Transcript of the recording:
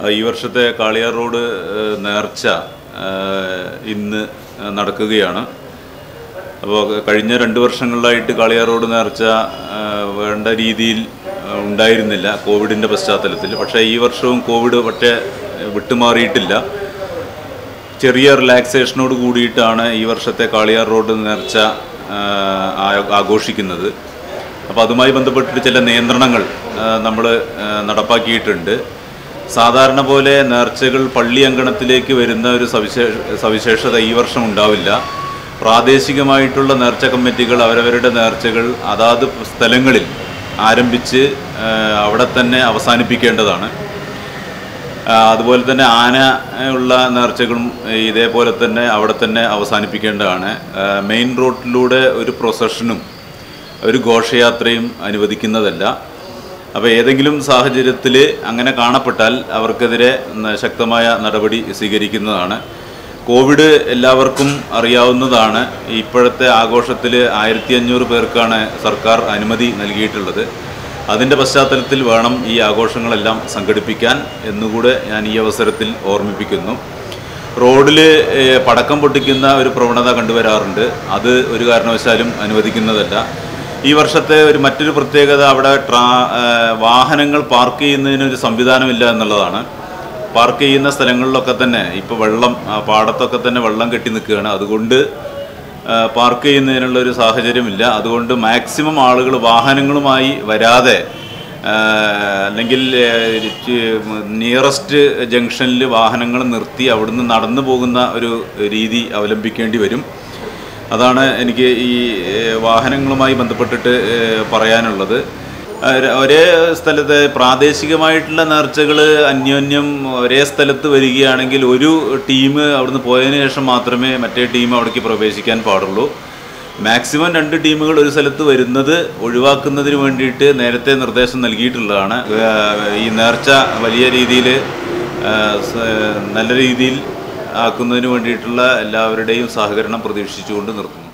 ഈ വർഷത്തെ കാളിയാർ റോഡ് ഏഹ്, നേർച്ച ഏഹ്, ഇന്ന് നടക്കുകയാണ് അപ്പോൾ കഴിഞ്ഞ രണ്ട് വർഷങ്ങളിലായിട്ട് കാളിയാർ റോഡ് നേർച്ച ഏഹ്, വേണ്ട രീതിയിൽ ഏഹ്, ഉണ്ടായിരുന്നില്ല കോവിഡിൻ്റെ പശ്ചാത്തലത്തിൽ പക്ഷേ ഈ വർഷവും കോവിഡ് പക്ഷേ വിട്ടുമാറിയിട്ടില്ല ചെറിയ റിലാക്സേഷനോട് കൂടിയിട്ടാണ് ഈ വർഷത്തെ കാളിയാർ റോഡ് നേർച്ച ഏഹ്, ആ- ആഘോഷിക്കുന്നത് അപ്പോൾ അതുമായി ബന്ധപ്പെട്ടിട്ട് ചില നിയന്ത്രണങ്ങൾ നമ്മൾ നടപ്പാക്കിയിട്ടുണ്ട് സാധാരണ പോലെ നേർച്ചകൾ പള്ളി അങ്കണത്തിലേക്ക് വരുന്ന ഒരു സവിശേഷ സവിശേഷത ഈ വർഷം ഉണ്ടാവില്ല പ്രാദേശികമായിട്ടുള്ള നേർച്ച കമ്മിറ്റികൾ അവരവരുടെ നേർച്ചകൾ അതാത് സ്ഥലങ്ങളിൽ ആരംഭിച്ച് ആ, അവിടെ തന്നെ അവസാനിപ്പിക്കേണ്ടതാണ് ആ, അതുപോലെ തന്നെ ആന ഉള്ള നേർച്ചകളും ഇതേപോലെ തന്നെ അവിടെ തന്നെ അവസാനിപ്പിക്കേണ്ടതാണ് ആ, മെയിൻ റോഡിലൂടെ ഒരു പ്രൊസഷനും ഒരു ഘോഷയാത്രയും അനുവദിക്കുന്നതല്ല അപ്പോൾ ഏതെങ്കിലും സാഹചര്യത്തിൽ അങ്ങനെ കാണപ്പെട്ടാൽ അവർക്കെതിരെ ന- ശക്തമായ നടപടി സ്വീകരിക്കുന്നതാണ് കോവിഡ് എല്ലാവർക്കും അറിയാവുന്നതാണ് ഇപ്പോഴത്തെ ആഘോഷത്തിൽ ആയിരത്തി അഞ്ഞൂറ് പേർക്കാണ് സർക്കാർ അനുമതി നൽകിയിട്ടുള്ളത് അതിൻ്റെ പശ്ചാത്തലത്തിൽ വേണം ഈ ആഘോഷങ്ങളെല്ലാം സംഘടിപ്പിക്കാൻ എന്നുകൂടെ ഞാൻ ഈ അവസരത്തിൽ ഓർമ്മിപ്പിക്കുന്നു റോഡിൽ പടക്കം പൊട്ടിക്കുന്ന ഒരു പ്രവണത കണ്ടുവരാറുണ്ട് അത് ഒരു കാരണവശാലും അനുവദിക്കുന്നതല്ല ഈ വർഷത്തെ ഒരു മറ്റൊരു പ്രത്യേകത അവിടെ ട്രാ ഏഹ് വാഹനങ്ങൾ പാർക്ക് ചെയ്യുന്നതിന് ഒരു സംവിധാനമില്ല എന്നുള്ളതാണ് പാർക്ക് ചെയ്യുന്ന സ്ഥലങ്ങളിലൊക്കെ തന്നെ ഇപ്പോൾ വെള്ളം ആ പാടത്തൊക്കെ തന്നെ വെള്ളം കെട്ടി നിൽക്കുകയാണ് അതുകൊണ്ട് ആ, പാർക്ക് ചെയ്യുന്നതിനുള്ള ഒരു സാഹചര്യമില്ല അതുകൊണ്ട് മാക്സിമം ആളുകൾ വാഹനങ്ങളുമായി വരാതെ ആ, അല്ലെങ്കിൽ നിയറസ്റ്റ് ജംഗ്ഷനിൽ വാഹനങ്ങൾ നിർത്തി അവിടുന്ന് നടന്നു പോകുന്ന ഒരു രീതി അവലംബിക്കേണ്ടി വരും അതാണ് എനിക്ക് ഈ ഏഹ്, വാഹനങ്ങളുമായി ബന്ധപ്പെട്ടിട്ട് ഏഹ്, പറയാനുള്ളത് ഏഹ്, ഒരേ സ്ഥലത്ത് പ്രാദേശികമായിട്ടുള്ള നേർച്ചകൾ അന്യോന്യം ഒരേ സ്ഥലത്ത് വരികയാണെങ്കിൽ ഒരു ടീം അവിടുന്ന് പോയതിനു ശേഷം മാത്രമേ മറ്റേ ടീം അവിടേക്ക് പ്രവേശിക്കാൻ പാടുള്ളൂ മാക്സിമം രണ്ട് ടീമുകൾ ഒരു സ്ഥലത്ത് വരുന്നത് ഒഴിവാക്കുന്നതിന് വേണ്ടിയിട്ട് നേരത്തെ നിർദ്ദേശം നൽകിയിട്ടുള്ളതാണ് ഏഹ്, ഈ നേർച്ച വലിയ രീതിയിൽ നല്ല രീതിയിൽ ആക്കുന്നതിന് വേണ്ടിയിട്ടുള്ള എല്ലാവരുടെയും സഹകരണം പ്രതീക്ഷിച്ചുകൊണ്ട് നിർത്തുന്നു